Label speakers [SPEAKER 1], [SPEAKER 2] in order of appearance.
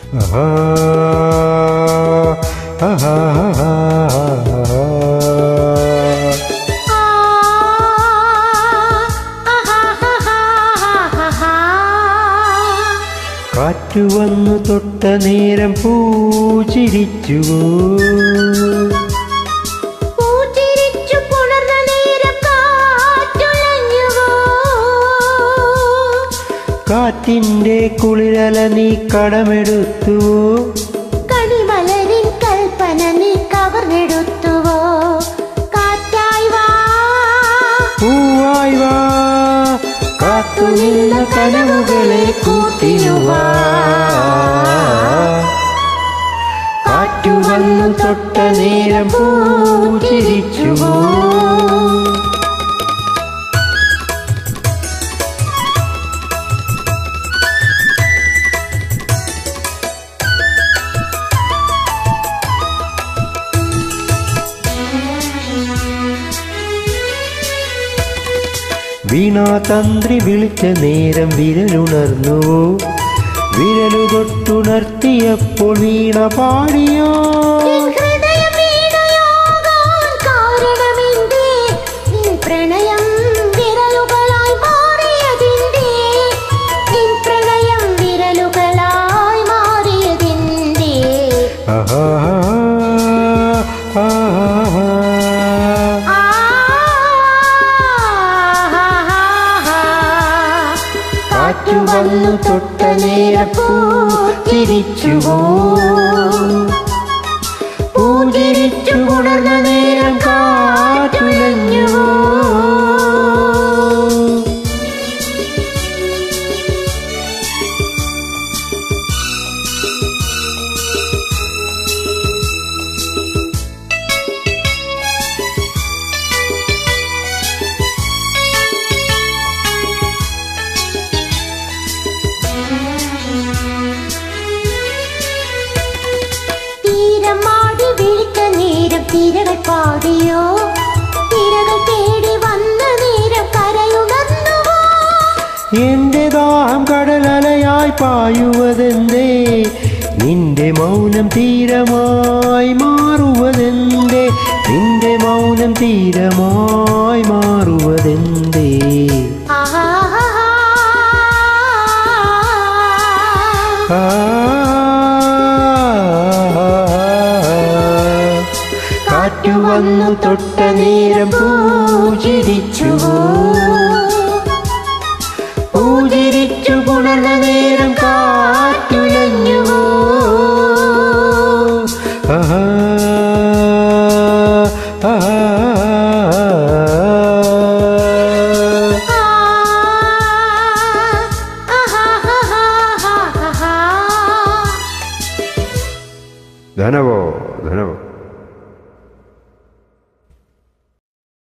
[SPEAKER 1] ആഹാ, ആഹാ, ആഹാ.
[SPEAKER 2] ആ, ആഹാഹാഹാഹാഹാ.
[SPEAKER 1] കാറ്റു വന്നു തൊട്ട നേരം പൂച്ചിരിച്ചുവോ
[SPEAKER 2] പൂച്ചിരിച്ചു പുണർന്ന നേരം കാറ്റുലഞ്ഞുവോ.
[SPEAKER 1] കാറ്റിന്റെ കുളിരല നീ കടമെടുത്തുവോ
[SPEAKER 2] കണിമലരിൻ കൽപ്പന നീ കവർന്നെടുത്തുവോ കാറ്റായി വാ
[SPEAKER 1] പൂവായി വാ കാത്തുനിന്ന കനവുകളെ കൂട്ടിനുവാ കാറ്റു വന്നു തൊട്ട നേരം പൂച്ചിരിച്ചുവോ വീണാതന്ത്രി വിളിച്ച നേരം വിരലുണർന്നുവോ വിരലു തൊട്ടുണർത്തിയപ്പോൾ വീണ പാടിയോ
[SPEAKER 2] നിൻ ഹൃദയം വീണയാകാൻ കാരണമെന്തേ? നിൻ പ്രണയം വിരലുകളായി മാറിയതെന്തേ? നിൻ പ്രണയം വിരലുകളായി മാറിയതെന്തേ?
[SPEAKER 1] ആഹാ, ആഹാ.
[SPEAKER 2] ആഹാഹാഹാ.
[SPEAKER 1] കാറ്റു വന്നു തൊട്ട നേരം പൂച്ചിരിച്ചുവോ പൂഞ്ചിരിച്ചു ഉണർന്ന നേരം കാറ്റുലഞ്ഞുവോ
[SPEAKER 2] തീരം മാടി വിളിച്ച നേരം തിരകൾ പാടിയോ തിരകൾ തേടി വന്ന നേരം കരയുണർന്നുവോ
[SPEAKER 1] എന്റെ ദാഹം കടലലയായി പായുവതെന്തേ നിന്റെ മൗനം തീരമായി മാറുവതെന്തേ നിന്റെ മൗനം തീരമായി മാറുവതെന്തേ
[SPEAKER 2] ആഹാഹാഹാ.
[SPEAKER 1] ആ കാറ്റു വന്നു തൊട്ട നേരം പൂചിരിച്ചുവോ പൂചിരിച്ചു പുണർന്ന നേരം കാറ്റുലഞ്ഞുവോ ആഹാ, ആഹാ.
[SPEAKER 2] ആ, ആഹാഹാഹാഹാഹാ.
[SPEAKER 1] ധനവോ ധനവോ